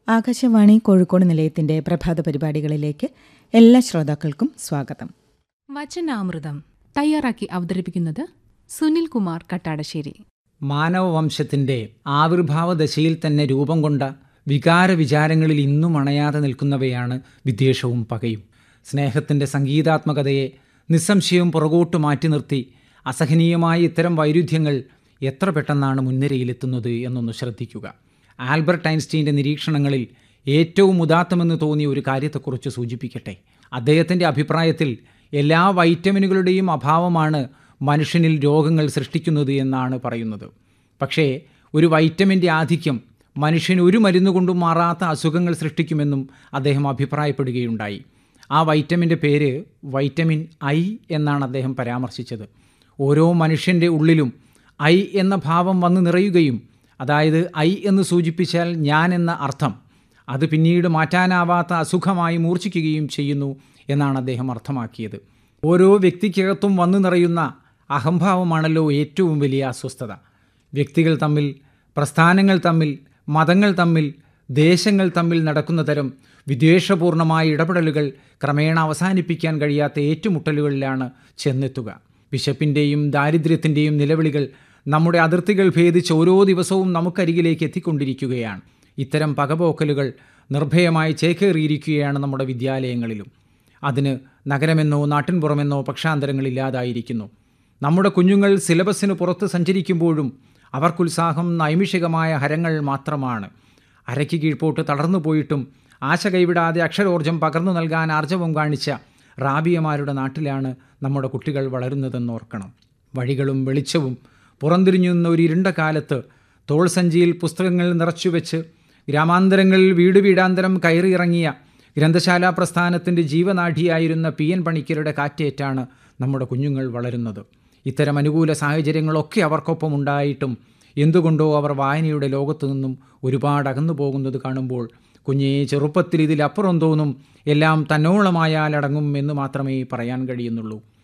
ആകാശവാണി കോഴിക്കോട് നിലയത്തിന്റെ പ്രഭാത പരിപാടികളിലേക്ക് എല്ലാ ശ്രോതാക്കൾക്കും സ്വാഗതം വചനാമൃതം തയ്യാറാക്കി അവതരിപ്പിക്കുന്നത് സുനിൽ കുമാർ കട്ടാടശ്ശേരി മാനവവംശത്തിൻ്റെ ആവിർഭാവ ദശയിൽ തന്നെ രൂപം കൊണ്ട വികാര വിചാരങ്ങളിൽ ഇന്നും അണയാതെ നിൽക്കുന്നവയാണ് വിദ്വേഷവും പകയും സ്നേഹത്തിൻ്റെ സംഗീതാത്മകതയെ നിസ്സംശയവും പുറകോട്ട് മാറ്റി നിർത്തി അസഹനീയമായ ഇത്തരം വൈരുദ്ധ്യങ്ങൾ എത്ര പെട്ടെന്നാണ് മുൻനിരയിലെത്തുന്നത് എന്നൊന്ന് ശ്രദ്ധിക്കുക ആൽബർട്ട് ഐൻസ്റ്റീൻ്റെ നിരീക്ഷണങ്ങളിൽ ഏറ്റവും ഉദാത്തമെന്ന് തോന്നിയ ഒരു കാര്യത്തെക്കുറിച്ച് സൂചിപ്പിക്കട്ടെ അദ്ദേഹത്തിൻ്റെ അഭിപ്രായത്തിൽ എല്ലാ വൈറ്റമിനുകളുടെയും അഭാവമാണ് മനുഷ്യനിൽ രോഗങ്ങൾ സൃഷ്ടിക്കുന്നത് എന്നാണ് പറയുന്നത് പക്ഷേ ഒരു വൈറ്റമിൻ്റെ ആധിക്യം മനുഷ്യന് ഒരു മരുന്ന് കൊണ്ടും മാറാത്ത അസുഖങ്ങൾ സൃഷ്ടിക്കുമെന്നും അദ്ദേഹം അഭിപ്രായപ്പെടുകയുണ്ടായി ആ വൈറ്റമിൻ്റെ പേര് വൈറ്റമിൻ ഐ എന്നാണ് അദ്ദേഹം പരാമർശിച്ചത് ഓരോ മനുഷ്യൻ്റെ ഉള്ളിലും ഐ എന്ന ഭാവം വന്ന് നിറയുകയും അതായത് ഐ എന്ന് സൂചിപ്പിച്ചാൽ ഞാൻ എന്ന അർത്ഥം അത് പിന്നീട് മാറ്റാനാവാത്ത അസുഖമായി മൂർച്ഛിക്കുകയും ചെയ്യുന്നു എന്നാണ് അദ്ദേഹം അർത്ഥമാക്കിയത് ഓരോ വ്യക്തിക്കകത്തും വന്നു നിറയുന്ന അഹംഭാവമാണല്ലോ ഏറ്റവും വലിയ അസ്വസ്ഥത വ്യക്തികൾ തമ്മിൽ പ്രസ്ഥാനങ്ങൾ തമ്മിൽ മതങ്ങൾ തമ്മിൽ ദേശങ്ങൾ തമ്മിൽ നടക്കുന്ന തരം വിദ്വേഷപൂർണമായ ഇടപെടലുകൾ ക്രമേണ അവസാനിപ്പിക്കാൻ കഴിയാത്ത ഏറ്റുമുട്ടലുകളിലാണ് ചെന്നെത്തുക വിശപ്പിൻ്റെയും ദാരിദ്ര്യത്തിൻ്റെയും നിലവിളികൾ നമ്മുടെ അതിർത്തികൾ ഭേദിച്ച് ഓരോ ദിവസവും നമുക്കരികിലേക്ക് എത്തിക്കൊണ്ടിരിക്കുകയാണ് ഇത്തരം പകപോക്കലുകൾ നിർഭയമായി ചേക്കേറിയിരിക്കുകയാണ് നമ്മുടെ വിദ്യാലയങ്ങളിലും അതിന് നഗരമെന്നോ നാട്ടിൻപുറമെന്നോ പക്ഷാന്തരങ്ങളില്ലാതായിരിക്കുന്നു നമ്മുടെ കുഞ്ഞുങ്ങൾ സിലബസിന് പുറത്ത് സഞ്ചരിക്കുമ്പോഴും അവർക്കുത്സാഹം നൈമിഷികമായ ഹരങ്ങൾ മാത്രമാണ് അരയ്ക്ക് കീഴ്പോട്ട് തളർന്നു പോയിട്ടും ആശ കൈവിടാതെ അക്ഷരോർജം പകർന്നു നൽകാൻ ആർജവം കാണിച്ച റാബിയമാരുടെ നാട്ടിലാണ് നമ്മുടെ കുട്ടികൾ വളരുന്നതെന്നോർക്കണം വഴികളും വെളിച്ചവും പുറംതിരിഞ്ഞു നിന്ന ഒരു ഇരുണ്ട കാലത്ത് തോൾസഞ്ചിയിൽ പുസ്തകങ്ങൾ നിറച്ചുവെച്ച് ഗ്രാമാന്തരങ്ങളിൽ വീട് വീടാന്തരം കയറിയിറങ്ങിയ ഗ്രന്ഥശാലാ പ്രസ്ഥാനത്തിൻ്റെ ജീവനാഡിയായിരുന്ന പി എൻ പണിക്കരുടെ കാറ്റേറ്റാണ് നമ്മുടെ കുഞ്ഞുങ്ങൾ വളരുന്നത് ഇത്തരം അനുകൂല സാഹചര്യങ്ങളൊക്കെ അവർക്കൊപ്പം ഉണ്ടായിട്ടും എന്തുകൊണ്ടോ അവർ വായനയുടെ ലോകത്തു നിന്നും ഒരുപാട് അകന്നു പോകുന്നത് കാണുമ്പോൾ കുഞ്ഞേ ചെറുപ്പത്തിൽ ഇതിലപ്പുറം തോന്നും എല്ലാം തന്നോളമായാൽ അടങ്ങും എന്ന് മാത്രമേ പറയാൻ കഴിയുന്നുള്ളൂ